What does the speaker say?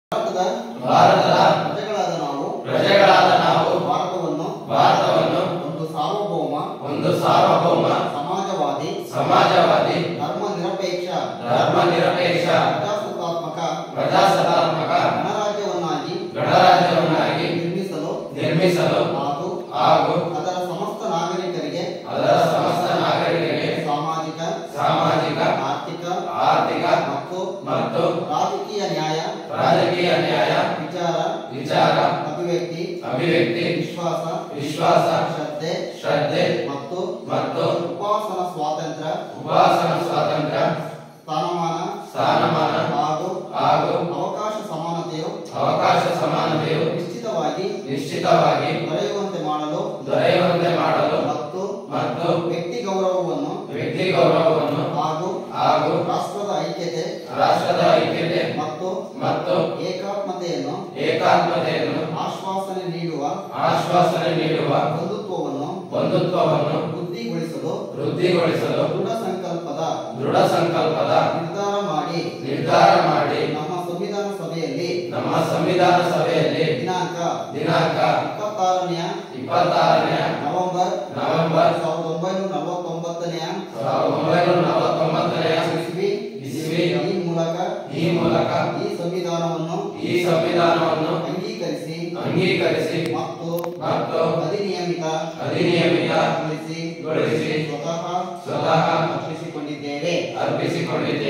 ಭಾರತದ ಭಾರತದ ಪ್ರಜೆಗಳಾದ ನಾವು ಪ್ರಜೆಗಳಾದ ನಾವು ಭಾರತವನ್ನು ಭಾರತವನ್ನು ಒಂದು ಸಾರ್ವಭೌಮ ಒಂದು ಸಾರ್ವಭೌಮ ಸಮಾಜವಾದಿ ಸಮಾಜವಾದಿ ಧರ್ಮ ನಿರಪೇಕ್ಷ ಧರ್ಮ ನಿರಪೇಕ್ಷ ಪ್ರಜಾಸತ್ತಾತ್ಮಕ ಪ್ರಜಾಸತ್ತಾತ್ಮಕ ಗಣರಾಜ್ಯವನ್ನಾಗಿ ಗಣರಾಜ್ಯವನ್ನಾಗಿ ನಿರ್ಮಿಸಲು ನಿರ್ಮಿಸಲು ಹಾಗೂ ಹಾಗೂ ಅದರ ಸಮಸ್ತ ನಾಗರಿಕರಿಗೆ ಅದರ ಸಮಸ್ತ ನಾಗರಿಕರಿಗೆ ಸಾಮಾಜಿಕ ಸಾಮಾಜಿಕ ಆರ್ಥಿಕ ಆರ್ಥಿಕ ಮತ್ತು ಮತ್ತು ರಾಜಕೀಯ ನ್ಯಾಯ ರಾಜಕೀಯ ನ್ಯಾಯ ವಿಚಾರ ವಿಚಾರ ಅಭಿವ್ಯಕ್ತಿ ಅಭಿವ್ಯಕ್ತಿ ವಿಶ್ವಾಸ ವಿಶ್ವಾಸ ಶ್ರದ್ಧೆ ಶ್ರದ್ಧೆ ಮತ್ತು ಮತ್ತು ಉಪಾಸನ ಸ್ವಾತಂತ್ರ್ಯ ಉಪಾಸನ ಸ್ವಾತಂತ್ರ್ಯ ಸ್ಥಾನಮಾನ ಸ್ಥಾನಮಾನ ಹಾಗೂ ಹಾಗೂ ಅವಕಾಶ ಸಮಾನತೆಯು ಅವಕಾಶ ಸಮಾನತೆಯು ನಿಶ್ಚಿತವಾಗಿ ನಿಶ್ಚಿತವಾಗಿ ದೊರೆಯುವಂತೆ ಮಾಡಲು ದೊರೆಯುವಂತೆ ಮಾಡಲು ಮತ್ತು ಮತ್ತು ವ್ಯಕ್ತಿ ಗೌರವವನ್ನು ವ್ಯಕ್ತಿ ಗೌರವವನ್ನು ಹಾಗೂ ಹಾಗೂ ರಾಷ್ಟ್ರದ ಐಕ್ಯತೆ ರಾಷ್ಟ್ರದ ಐಕ್ಯತೆ ಮತ್ತು ಮತ್ತು ಏಕಾತ್ಮತೆಯನ್ನು ಏಕಾತ್ಮತೆಯನ್ನು ಆಶ್ವಾಸನೆ ನೀಡುವ ಆಶ್ವಾಸನೆ ನೀಡುವ ಬಂಧುತ್ವವನ್ನು ಬಂಧುತ್ವವನ್ನು ವೃದ್ಧಿಗೊಳಿಸಲು ವೃದ್ಧಿಗೊಳಿಸಲು ದೃಢ ಸಂಕಲ್ಪದ ದೃಢ ಸಂಕಲ್ಪದ ನಿರ್ಧಾರ ಮಾಡಿ ನಿರ್ಧಾರ ಮಾಡಿ ನಮ್ಮ ಸಂವಿಧಾನ ಸಭೆಯಲ್ಲಿ ನಮ್ಮ ಸಂವಿಧಾನ ಸಭೆಯಲ್ಲಿ ದಿನಾಂಕ ದಿನಾಂಕ ಇಪ್ಪತ್ತಾರನೆಯ ಇಪ್ಪತ್ತಾರನೇ ನವೆಂಬರ್ ನವೆಂಬರ್ ಸಾವಿರದ ಒಂಬೈನೂರ ನಲವತ್ತೊಂಬತ್ತನೆಯ ಸಾವಿರದ ಒಂಬೈನೂರ ನಲವತ್ತೊಂಬತ್ತನೆಯ ಇಸ್ವಿ ಇಸ್ವಿ ಈ ಮೂಲಕ ಈ ಮೂಲಕ ಈ ಸಂವಿಧಾನವನ್ನು ಈ ಸಂವಿಧಾನವನ್ನು ಅಂಗೀಕರಿಸಿ ಅಂಗೀಕರಿಸಿ ಮತ್ತು ಮತ್ತು ಅಧಿನಿಯಮಿತ ಅಧಿನಿಯಮಿತಗೊಳಿಸಿ ಗೊಳಿಸಿ ಸ್ವತಃ ಸ್ವತಃ ಅರ್ಪಿಸಿಕೊಂಡಿದ್ದೇವೆ ಅರ್ಪಿಸಿಕೊಂಡಿದ್ದೇವೆ